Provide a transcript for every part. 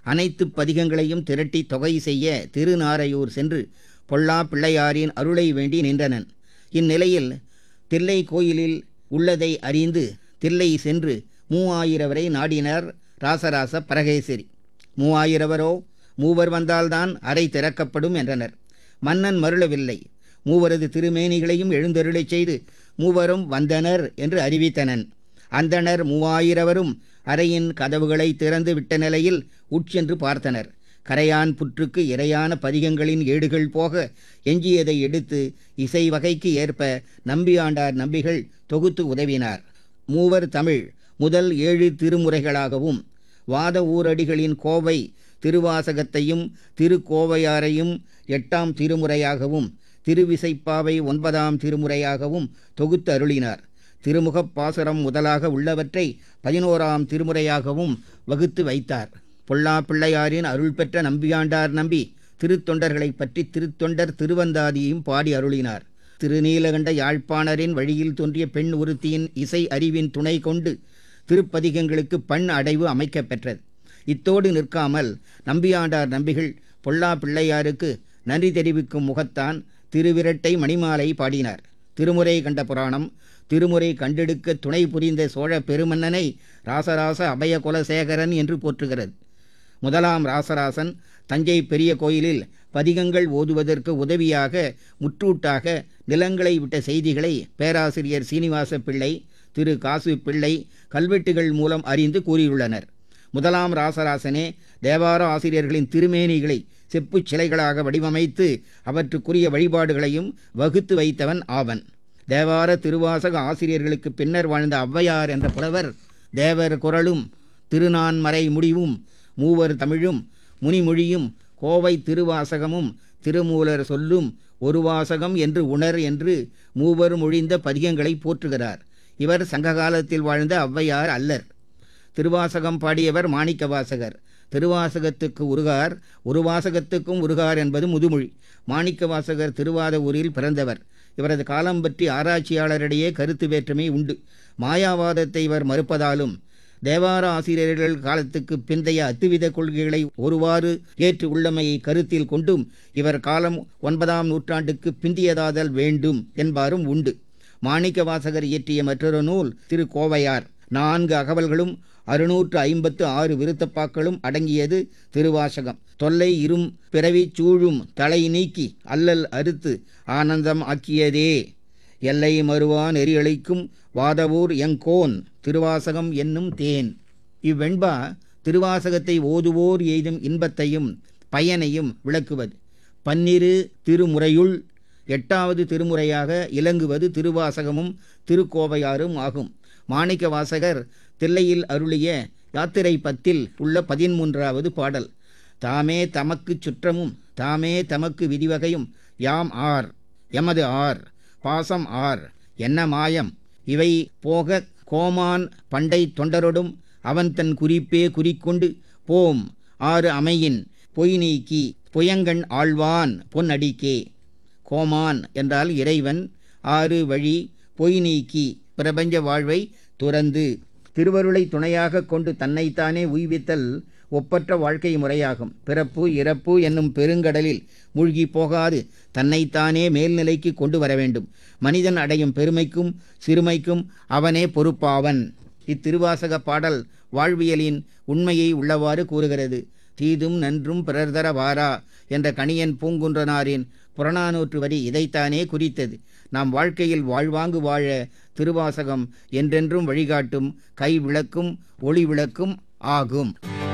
அனைத்து பதிகங்களையும் திரட்டி தொகை செய்ய திருநாரையூர் சென்று பொல்லா பிள்ளையாரின் அருளை வேண்டி நின்றனன் இந்நிலையில் தில்லை கோயிலில் உள்ளதை அறிந்து தில்லை சென்று மூவாயிரவரை நாடினர் ராசராச பரகேசரி மூவாயிரவரோ மூவர் வந்தால்தான் அறை திறக்கப்படும் என்றனர் மன்னன் மருளவில்லை மூவரது திருமேனிகளையும் எழுந்தருளச் செய்து மூவரும் வந்தனர் என்று அறிவித்தனன் அந்தணர் மூவாயிரவரும் அறையின் கதவுகளை திறந்து விட்ட நிலையில் உட்சென்று பார்த்தனர் கரையான் புற்றுக்கு இரையான பதிகங்களின் ஏடுகள் போக எஞ்சியதை எடுத்து இசை வகைக்கு ஏற்ப நம்பியாண்டார் நம்பிகள் தொகுத்து உதவினார் மூவர் தமிழ் முதல் ஏழு திருமுறைகளாகவும் வாத ஊரடிகளின் கோவை திருவாசகத்தையும் திருக்கோவையாரையும் எட்டாம் திருமுறையாகவும் திருவிசைப்பாவை ஒன்பதாம் திருமுறையாகவும் தொகுத்து அருளினார் திருமுகப் பாசுரம் முதலாக உள்ளவற்றை பதினோராம் திருமுறையாகவும் வகுத்து வைத்தார் பொல்லா பிள்ளையாரின் அருள் பெற்ற நம்பியாண்டார் நம்பி திருத்தொண்டர்களைப் பற்றி திருத்தொண்டர் திருவந்தாதியையும் பாடி அருளினார் திருநீலகண்ட யாழ்ப்பாணரின் வழியில் தோன்றிய பெண் ஒருத்தியின் இசை அறிவின் துணை கொண்டு திருப்பதிகங்களுக்கு பண் அடைவு அமைக்கப் பெற்றது இத்தோடு நிற்காமல் நம்பியாண்டார் நம்பிகள் பொல்லா பிள்ளையாருக்கு நன்றி தெரிவிக்கும் முகத்தான் திருவிரட்டை மணிமாலை பாடினார் திருமுறை கண்ட புராணம் திருமுறை கண்டெடுக்க துணை புரிந்த சோழ பெருமன்னனை ராசராச அபய குலசேகரன் என்று போற்றுகிறது முதலாம் ராசராசன் தஞ்சை பெரிய கோயிலில் பதிகங்கள் ஓதுவதற்கு உதவியாக முற்றூட்டாக நிலங்களை விட்ட செய்திகளை பேராசிரியர் சீனிவாச பிள்ளை திரு காசு பிள்ளை கல்வெட்டுகள் மூலம் அறிந்து கூறியுள்ளனர் முதலாம் ராசராசனே தேவார ஆசிரியர்களின் திருமேனிகளை செப்புச் சிலைகளாக வடிவமைத்து அவற்றுக்குரிய வழிபாடுகளையும் வகுத்து வைத்தவன் ஆவன் தேவார திருவாசக ஆசிரியர்களுக்கு பின்னர் வாழ்ந்த ஔவையார் என்ற புலவர் தேவர் குரலும் திருநான்மறை முடிவும் மூவர் தமிழும் முனிமொழியும் கோவை திருவாசகமும் திருமூலர் சொல்லும் ஒரு வாசகம் என்று உணர் என்று மூவர் மொழிந்த பதிகங்களை போற்றுகிறார் இவர் சங்ககாலத்தில் வாழ்ந்த ஔவையார் அல்லர் திருவாசகம் பாடியவர் மாணிக்க வாசகர் திருவாசகத்துக்கு உருகார் ஒரு வாசகத்துக்கும் உருகார் என்பது முதுமொழி மாணிக்க வாசகர் திருவாத ஊரில் பிறந்தவர் இவரது காலம் பற்றி ஆராய்ச்சியாளரிடையே கருத்து வேற்றுமை உண்டு மாயாவாதத்தை இவர் மறுப்பதாலும் தேவார ஆசிரியர்கள் காலத்துக்கு பிந்தைய அத்துவித கொள்கைகளை ஒருவாறு ஏற்று உள்ளமையை கருத்தில் கொண்டும் இவர் காலம் ஒன்பதாம் நூற்றாண்டுக்கு பிந்தியதாதல் வேண்டும் என்பாரும் உண்டு மாணிக்க வாசகர் இயற்றிய மற்றொரு நூல் திருக்கோவையார் நான்கு அகவல்களும் அறுநூற்று ஐம்பத்து ஆறு விருத்தப்பாக்களும் அடங்கியது திருவாசகம் தொல்லை இரும் பிறவி சூழும் தலை நீக்கி அல்லல் அறுத்து ஆனந்தம் ஆக்கியதே எல்லை மறுவா நெறியளிக்கும் வாதவூர் எங்கோன் திருவாசகம் என்னும் தேன் இவ்வெண்பா திருவாசகத்தை ஓதுவோர் எய்தும் இன்பத்தையும் பயனையும் விளக்குவது பன்னிரு திருமுறையுள் எட்டாவது திருமுறையாக இலங்குவது திருவாசகமும் திருக்கோவையாரும் ஆகும் மாணிக்க வாசகர் தில்லையில் அருளிய யாத்திரை பத்தில் உள்ள பதிமூன்றாவது பாடல் தாமே தமக்குச் சுற்றமும் தாமே தமக்கு விதிவகையும் யாம் ஆர் எமது ஆர் பாசம் ஆர் என்ன மாயம் இவை போக கோமான் பண்டை தொண்டரொடும் அவன் தன் குறிப்பே குறிக்கொண்டு போம் ஆறு அமையின் பொய் நீக்கி புயங்கண் ஆழ்வான் பொன்னடிக்கே கோமான் என்றால் இறைவன் ஆறு வழி பொய் நீக்கி பிரபஞ்ச வாழ்வை துறந்து திருவருளை துணையாக கொண்டு தன்னைத்தானே உய்வித்தல் ஒப்பற்ற வாழ்க்கை முறையாகும் பிறப்பு இறப்பு என்னும் பெருங்கடலில் மூழ்கி போகாது தன்னைத்தானே மேல்நிலைக்கு கொண்டு வர வேண்டும் மனிதன் அடையும் பெருமைக்கும் சிறுமைக்கும் அவனே பொறுப்பாவன் இத்திருவாசக பாடல் வாழ்வியலின் உண்மையை உள்ளவாறு கூறுகிறது தீதும் நன்றும் பிறர்தர வாரா என்ற கணியன் பூங்குன்றனாரின் புறநானூற்று வரி இதைத்தானே குறித்தது நாம் வாழ்க்கையில் வாழ்வாங்கு வாழ திருவாசகம் என்றென்றும் வழிகாட்டும் கை விளக்கும் ஒளி விளக்கும் ஆகும்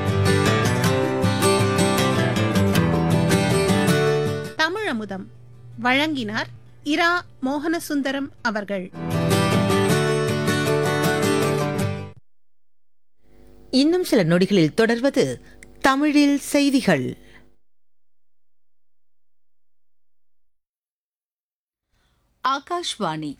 தமிழமுதம் வழங்கினார் இரா மோகனசுந்தரம் அவர்கள் இன்னும் சில நொடிகளில் தொடர்வது தமிழில் செய்திகள் ஆகாஷ்வாணி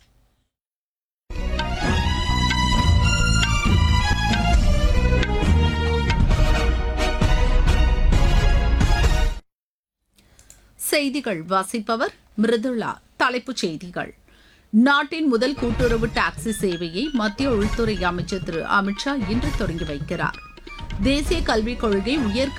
செய்திகள் வாசிப்பவர் மிருதுளா தலைப்புச் செய்திகள் நாட்டின் முதல் கூட்டுறவு டாக்ஸி சேவையை மத்திய உள்துறை அமைச்சர் திரு அமித்ஷா இன்று தொடங்கி வைக்கிறார் தேசிய கல்விக் கொள்கை உயர்